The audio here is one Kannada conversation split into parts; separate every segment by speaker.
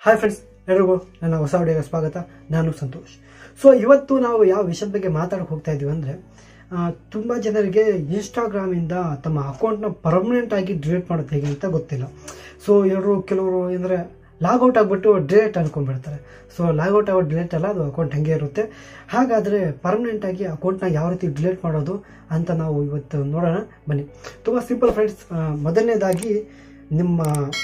Speaker 1: ಹಾಯ್ ಫ್ರೆಂಡ್ಸ್ ಎಲ್ಲರಿಗೂ ನನ್ನ ಹೊಸ ವಿಡಿಯೋಗೆ ಸ್ವಾಗತ ನಾನು ಸಂತೋಷ್ ಸೊ ಇವತ್ತು ನಾವು ಯಾವ ವಿಷಯದ ಬಗ್ಗೆ ಮಾತಾಡಕ್ಕೆ ಹೋಗ್ತಾ ಇದೀವಿ ಅಂದರೆ ತುಂಬ ಜನರಿಗೆ ಇನ್ಸ್ಟಾಗ್ರಾಮಿಂದ ತಮ್ಮ ಅಕೌಂಟ್ನ ಪರ್ಮನೆಂಟ್ ಆಗಿ ಡಿಲೀಟ್ ಮಾಡೋದು ಹೇಗೆ ಅಂತ ಗೊತ್ತಿಲ್ಲ ಸೊ ಎಲ್ಲರೂ ಕೆಲವರು ಅಂದರೆ ಲಾಗೌಟ್ ಆಗಿಬಿಟ್ಟು ಡಿಲೇಟ್ ಅನ್ಕೊಂಡ್ಬಿಡ್ತಾರೆ ಸೊ ಲಾಗೌಟ್ ಆಗೋ ಡಿಲೇಟ್ ಅಲ್ಲ ಅದು ಅಕೌಂಟ್ ಹಂಗೆ ಇರುತ್ತೆ ಹಾಗಾದರೆ ಪರ್ಮನೆಂಟ್ ಆಗಿ ಅಕೌಂಟ್ನ ಯಾವ ರೀತಿ ಡಿಲೀಟ್ ಮಾಡೋದು ಅಂತ ನಾವು ಇವತ್ತು ನೋಡೋಣ ಬನ್ನಿ ತುಂಬ ಸಿಂಪಲ್ ಫ್ರೆಂಡ್ಸ್ ಮೊದಲನೇದಾಗಿ ನಿಮ್ಮ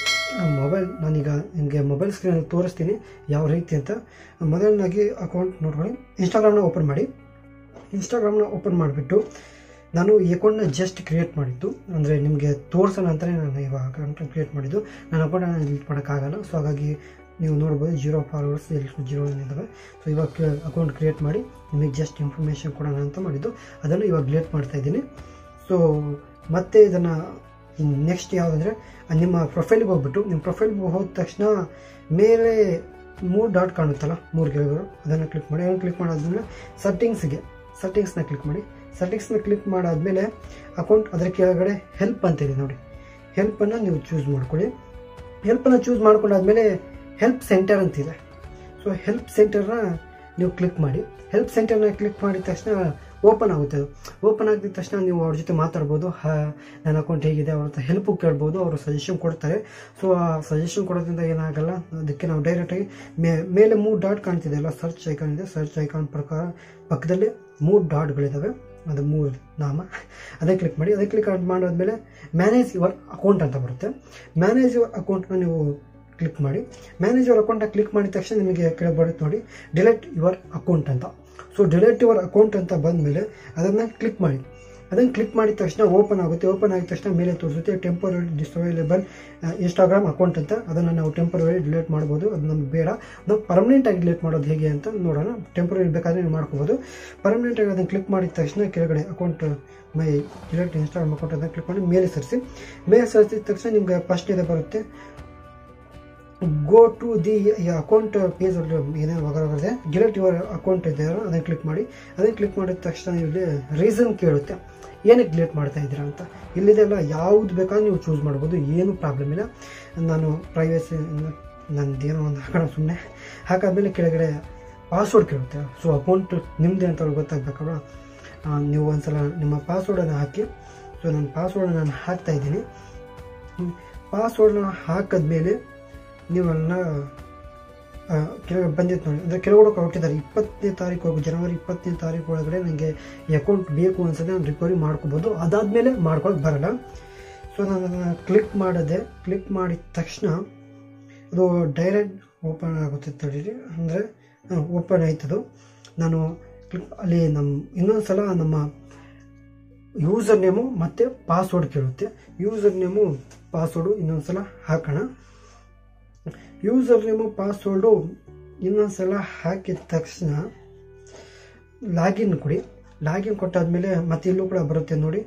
Speaker 1: ಮೊಬೈಲ್ ನಾನೀಗ ನಿಮಗೆ ಮೊಬೈಲ್ ಸ್ಕ್ರೀನಲ್ಲಿ ತೋರಿಸ್ತೀನಿ ಯಾವ ರೀತಿ ಅಂತ ಮೊದಲನೇದಾಗಿ ಅಕೌಂಟ್ ನೋಡ್ಕೊಳ್ಳಿ ಇನ್ಸ್ಟಾಗ್ರಾಮ್ನ ಓಪನ್ ಮಾಡಿ ಇನ್ಸ್ಟಾಗ್ರಾಮ್ನ ಓಪನ್ ಮಾಡಿಬಿಟ್ಟು ನಾನು ಈ ಅಕೌಂಟ್ನ ಜಸ್ಟ್ ಕ್ರಿಯೇಟ್ ಮಾಡಿದ್ದು ಅಂದರೆ ನಿಮಗೆ ತೋರಿಸೋಣ ಅಂತಲೇ ನಾನು ಇವಾಗ ಅಕೌಂಟ್ ಕ್ರಿಯೇಟ್ ಮಾಡಿದ್ದು ನನ್ನ ಅಕೌಂಟನ್ನು ಡಿಲೀಟ್ ಮಾಡೋಕ್ಕಾಗಲ್ಲ ಸೊ ಹಾಗಾಗಿ ನೀವು ನೋಡ್ಬೋದು ಜೀರೋ ಫಾಲೋವರ್ಸ್ ಎಷ್ಟು ಜೀರೋ ಇದ್ದಾವೆ ಸೊ ಇವಾಗ ಅಕೌಂಟ್ ಕ್ರಿಯೇಟ್ ಮಾಡಿ ನಿಮಗೆ ಜಸ್ಟ್ ಇನ್ಫಾರ್ಮೇಷನ್ ಕೊಡೋಣ ಅಂತ ಮಾಡಿದ್ದು ಅದನ್ನು ಇವಾಗ ಡಿಲೀಟ್ ಮಾಡ್ತಾ ಇದ್ದೀನಿ ಸೊ ಮತ್ತೆ ಇದನ್ನು ನೆಕ್ಸ್ಟ್ ಯಾವುದಂದರೆ ನಿಮ್ಮ ಪ್ರೊಫೈಲ್ಗೆ ಹೋಗ್ಬಿಟ್ಟು ನಿಮ್ಮ ಪ್ರೊಫೈಲ್ಗೆ ಹೋದ ತಕ್ಷಣ ಮೇಲೆ ಮೂರು ಡಾಟ್ ಕಾಣುತ್ತಲ್ಲ ಮೂರು ಗೆಳೆಯರು ಅದನ್ನು ಕ್ಲಿಕ್ ಮಾಡಿ ಅದನ್ನು ಕ್ಲಿಕ್ ಮಾಡಾದ್ಮೇಲೆ ಸೆಟ್ಟಿಂಗ್ಸ್ಗೆ ಸೆಟ್ಟಿಂಗ್ಸ್ನ ಕ್ಲಿಕ್ ಮಾಡಿ ಸೆಟ್ಟಿಂಗ್ಸ್ನ ಕ್ಲಿಕ್ ಮಾಡಾದ್ಮೇಲೆ ಅಕೌಂಟ್ ಅದರ ಕೆಳಗಡೆ ಹೆಲ್ಪ್ ಅಂತಿದೆ ನೋಡಿ ಹೆಲ್ಪನ್ನು ನೀವು ಚೂಸ್ ಮಾಡ್ಕೊಳ್ಳಿ ಹೆಲ್ಪನ್ನು ಚೂಸ್ ಮಾಡ್ಕೊಂಡಾದ್ಮೇಲೆ ಹೆಲ್ಪ್ ಸೆಂಟರ್ ಅಂತಿದೆ ಸೊ ಹೆಲ್ಪ್ ಸೆಂಟರ್ನ ನೀವು ಕ್ಲಿಕ್ ಮಾಡಿ ಹೆಲ್ಪ್ ಸೆಂಟರ್ನ ಕ್ಲಿಕ್ ಮಾಡಿದ ತಕ್ಷಣ ಓಪನ್ ಆಗುತ್ತೆ ಅದು ಓಪನ್ ಆಗಿದ ತಕ್ಷಣ ನೀವು ಅವ್ರ ಜೊತೆ ಮಾತಾಡ್ಬೋದು ಹಾ ನನ್ನ ಅಕೌಂಟ್ ಹೇಗಿದೆ ಅವ್ರ ಹತ್ರ ಹೆಲ್ಪು ಕೇಳ್ಬೋದು ಅವರು ಸಜೆಷನ್ ಕೊಡ್ತಾರೆ ಸೊ ಆ ಸಜೆಷನ್ ಕೊಡೋದ್ರಿಂದ ಏನಾಗಲ್ಲ ಅದಕ್ಕೆ ನಾವು ಡೈರೆಕ್ಟಾಗಿ ಮೇ ಮೇಲೆ ಮೂರು ಡಾಟ್ ಕಾಣ್ತಿದೆ ಅಲ್ಲ ಸರ್ಚ್ ಐಕಾನ್ ಇದೆ ಸರ್ಚ್ ಐಕಾನ್ ಪ್ರಕಾರ ಪಕ್ಕದಲ್ಲಿ ಮೂರು ಡಾಟ್ಗಳಿದ್ದಾವೆ ಅದು ಮೂರು ನಾಮ ಅದೇ ಕ್ಲಿಕ್ ಮಾಡಿ ಅದೇ ಕ್ಲಿಕ್ ಮಾಡಾದ್ಮೇಲೆ ಮ್ಯಾನೇಜ್ ಯುವರ್ ಅಕೌಂಟ್ ಅಂತ ಬರುತ್ತೆ ಮ್ಯಾನೇಜ್ ಯುವರ್ ಅಕೌಂಟ್ನ ನೀವು ಕ್ಲಿಕ್ ಮಾಡಿ ಮ್ಯಾನೇಜ್ ಯುವರ್ ಅಕೌಂಟ ಕ್ಲಿಕ್ ಮಾಡಿದ ತಕ್ಷಣ ನಿಮಗೆ ಕೆಳಗೆ ಬರುತ್ತೆ ನೋಡಿ ಡಿಲೆಟ್ ಯುವರ್ ಅಕೌಂಟ್ ಅಂತ ಸೊ ಡಿಲೆಟ್ ಯುವರ್ ಅಕೌಂಟ್ ಅಂತ ಬಂದಮೇಲೆ ಅದನ್ನು ಕ್ಲಿಕ್ ಮಾಡಿ ಅದನ್ನು ಕ್ಲಿಕ್ ಮಾಡಿದ ತಕ್ಷಣ ಓಪನ್ ಆಗುತ್ತೆ ಓಪನ್ ಆಗಿದ ತಕ್ಷಣ ಮೇಲೆ ತೋರಿಸುತ್ತೆ ಟೆಂಪರರಿ ಡಿಸ್ಅವೈಲೇಬಲ್ ಇನ್ಸ್ಟಾಗ್ರಾಮ್ ಅಕೌಂಟ್ ಅಂತ ಅದನ್ನು ನಾವು ಟೆಂಪರರಿ ಡಿಲೀಟ್ ಮಾಡ್ಬೋದು ಅದು ನಮ್ಗೆ ಬೇಡ ನಾವು ಪರ್ಮನೆಂಟಾಗಿ ಡಿಲೀಟ್ ಮಾಡೋದು ಹೇಗೆ ಅಂತ ನೋಡೋಣ ಟೆಂಪರರಿ ಬೇಕಾದರೆ ನೀವು ಮಾಡ್ಕೋಬೋದು ಪರ್ಮನೆಂಟಾಗಿ ಅದನ್ನು ಕ್ಲಿಕ್ ಮಾಡಿದ ತಕ್ಷಣ ಕೆಳಗಡೆ account my delete Instagram account ಅಂತ ಕ್ಲಿಕ್ ಮಾಡಿ ಮೇಲೆ ಸರಿಸಿ ಮೇಲೆ ಸರಿಸಿದ ತಕ್ಷಣ ನಿಮ್ಗೆ ಫಸ್ಟ್ ಇದೆ ಬರುತ್ತೆ go to the account page ಏನೇ ಬರುತ್ತೆ ಡಿಲೆಟ್ ಯುವರ್ ಅಕೌಂಟ್ ಇದೆ ಅದನ್ನು ಕ್ಲಿಕ್ ಮಾಡಿ ಅದನ್ನು ಕ್ಲಿಕ್ ಮಾಡಿದ ತಕ್ಷಣ ಇಲ್ಲಿ ರೀಸನ್ ಕೇಳುತ್ತೆ ಏನಕ್ಕೆ ಡಿಲೀಟ್ ಮಾಡ್ತಾ ಇದ್ದೀರಾ ಅಂತ ಇಲ್ಲಿದೆಲ್ಲ ಯಾವ್ದು ಬೇಕಾದ್ರೂ ನೀವು ಚೂಸ್ ಮಾಡ್ಬೋದು ಏನು ಪ್ರಾಬ್ಲಮ್ ಇಲ್ಲ ನಾನು ಪ್ರೈವೇಸಿ ನಂದೇನೋ ಒಂದು ಹಾಕೋಣ ಸುಮ್ಮನೆ ಹಾಕಾದ್ಮೇಲೆ ಕೆಳಗಡೆ ಪಾಸ್ವರ್ಡ್ ಕೇಳುತ್ತೆ ಸೊ ಅಕೌಂಟ್ ನಿಮ್ಮದೇ ಅಂತ ಅವ್ರಿಗೆ ಗೊತ್ತಾಗಬೇಕಲ್ವ ನೀವು ಒಂದ್ಸಲ ನಿಮ್ಮ ಪಾಸ್ವರ್ಡನ್ನು ಹಾಕಿ ಸೊ ನನ್ನ ಪಾಸ್ವರ್ಡ್ ನಾನು ಹಾಕ್ತಾ ಇದ್ದೀನಿ ಪಾಸ್ವರ್ಡ್ನ ಹಾಕಿದ್ಮೇಲೆ ನೀವನ್ನ ಕೆಳಗೆ ಬಂದಿತ್ತು ನೋಡಿ ಅಂದರೆ ಕೆಳಗಡೆ ಕೊಟ್ಟಿದ್ದಾರೆ ಇಪ್ಪತ್ತನೇ ತಾರೀಕು ಜನವರಿ ಇಪ್ಪತ್ತನೇ ತಾರೀಕು ಒಳಗಡೆ ನನಗೆ ಈ ಅಕೌಂಟ್ ಬೇಕು ಅನ್ಸತ್ತೆ ನಾನು ರಿಕವರಿ ಮಾಡ್ಕೋಬೋದು ಅದಾದಮೇಲೆ ಮಾಡ್ಕೊಳಕ್ಕೆ ಬರಲ್ಲ ಸೊ ನಾನು ಅದನ್ನು ಕ್ಲಿಕ್ ಮಾಡಿದೆ ಕ್ಲಿಕ್ ಮಾಡಿದ ತಕ್ಷಣ ಅದು ಡೈರೆಕ್ಟ್ ಓಪನ್ ಆಗುತ್ತೆ ತಡೀರಿ ಅಂದರೆ ಓಪನ್ ಆಯ್ತದು ನಾನು ಕ್ಲಿಕ್ ಅಲ್ಲಿ ನಮ್ಮ ಇನ್ನೊಂದು ಸಲ ನಮ್ಮ ಯೂಸರ್ ನೇಮು ಮತ್ತು ಪಾಸ್ವರ್ಡ್ ಕೇಳುತ್ತೆ ಯೂಸರ್ ನೇಮು ಪಾಸ್ವರ್ಡು ಇನ್ನೊಂದು ಸಲ ಹಾಕೋಣ ಯೂಸರ್ ನೇಮು ಪಾಸ್ವರ್ಡು ಇನ್ನೊಂದು ಸಲ ಹಾಕಿದ ತಕ್ಷಣ ಲಾಗಿನ್ ಕೊಡಿ ಲಾಗಿನ್ ಕೊಟ್ಟಾದ್ಮೇಲೆ ಮತ್ತೆ ಇಲ್ಲೂ ಕೂಡ ಬರುತ್ತೆ ನೋಡಿ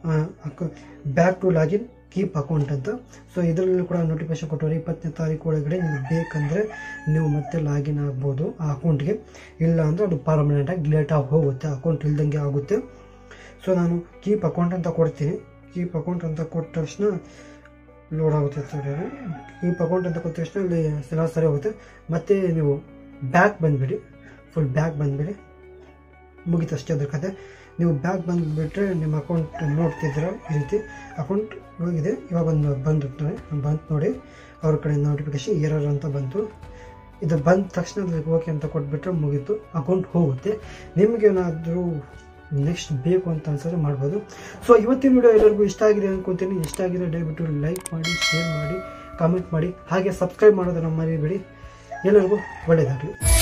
Speaker 1: back to login keep account ಅಂತ ಸೊ ಇದರಲ್ಲಿ ಕೂಡ ನೋಟಿಫಿಕೇಶನ್ ಕೊಟ್ಟವ್ರೆ ಇಪ್ಪತ್ತನೇ ತಾರೀಕು ಒಳಗಡೆ ನಿಮಗೆ ಬೇಕಂದರೆ ನೀವು ಮತ್ತೆ ಲಾಗಿನ್ ಆಗ್ಬೋದು ಆ ಅಕೌಂಟ್ಗೆ ಇಲ್ಲ ಅಂದರೆ ಅದು ಪರ್ಮನೆಂಟಾಗಿ ಡಿಲೇಟ್ ಆಗಿ ಹೋಗುತ್ತೆ ಅಕೌಂಟ್ ಇಲ್ದಂಗೆ ಆಗುತ್ತೆ ಸೊ ನಾನು ಕೀಪ್ ಅಕೌಂಟ್ ಅಂತ ಕೊಡ್ತೀನಿ ಕೀಪ್ ಅಕೌಂಟ್ ಅಂತ ಕೊಟ್ಟ ತಕ್ಷಣ ಲೋಡ್ ಆಗುತ್ತೆ ಸರಿ ಕೀಪ್ ಅಕೌಂಟ್ ಅಂತ ಕೊಟ್ಟ ತಕ್ಷಣ ಅಲ್ಲಿ ಎಲ್ಲ ಸರಿ ಹೋಗುತ್ತೆ ಮತ್ತೆ ನೀವು ಬ್ಯಾಕ್ ಬಂದುಬಿಡಿ ಫುಲ್ ಬ್ಯಾಕ್ ಬಂದುಬಿಡಿ ಮುಗೀತು ಅಷ್ಟೇ ಅದ್ರ ಕತೆ ನೀವು ಬ್ಯಾಕ್ ಬಂದುಬಿಟ್ರೆ ನಿಮ್ಮ ಅಕೌಂಟ್ ನೋಡ್ತಿದ್ದೀರ ಈ ರೀತಿ ಅಕೌಂಟ್ ಹೋಗಿದೆ ಇವಾಗ ಒಂದು ಬಂದು ಬಂತು ನೋಡಿ ಅವ್ರ ಕಡೆ ನೋಟಿಫಿಕೇಶನ್ ಎರರ್ ಅಂತ ಬಂತು ಇದು ಬಂದ ತಕ್ಷಣ ಅದಕ್ಕೆ ಓಕೆ ಅಂತ ಕೊಟ್ಬಿಟ್ರೆ ಮುಗೀತು ಅಕೌಂಟ್ ಹೋಗುತ್ತೆ ನಿಮಗೇನಾದರೂ ನೆಕ್ಸ್ಟ್ ಬೇಕು ಅಂತ ಅನ್ಸಿದ್ರೆ ಮಾಡ್ಬೋದು ಸೊ ಇವತ್ತಿನ ವಿಡಿಯೋ ಎಲ್ಲರಿಗೂ ಇಷ್ಟ ಆಗಿದೆ ಅನ್ಕೊತೀನಿ ಇಷ್ಟ ಆಗಿದೆ ದಯವಿಟ್ಟು ಲೈಕ್ ಮಾಡಿ ಶೇರ್ ಮಾಡಿ ಕಾಮೆಂಟ್ ಮಾಡಿ ಹಾಗೆ ಸಬ್ಸ್ಕ್ರೈಬ್ ಮಾಡೋದನ್ನು ಮರಿಬೇಡಿ ಎಲ್ಲರಿಗೂ ಒಳ್ಳೆಯದಾಗಲಿ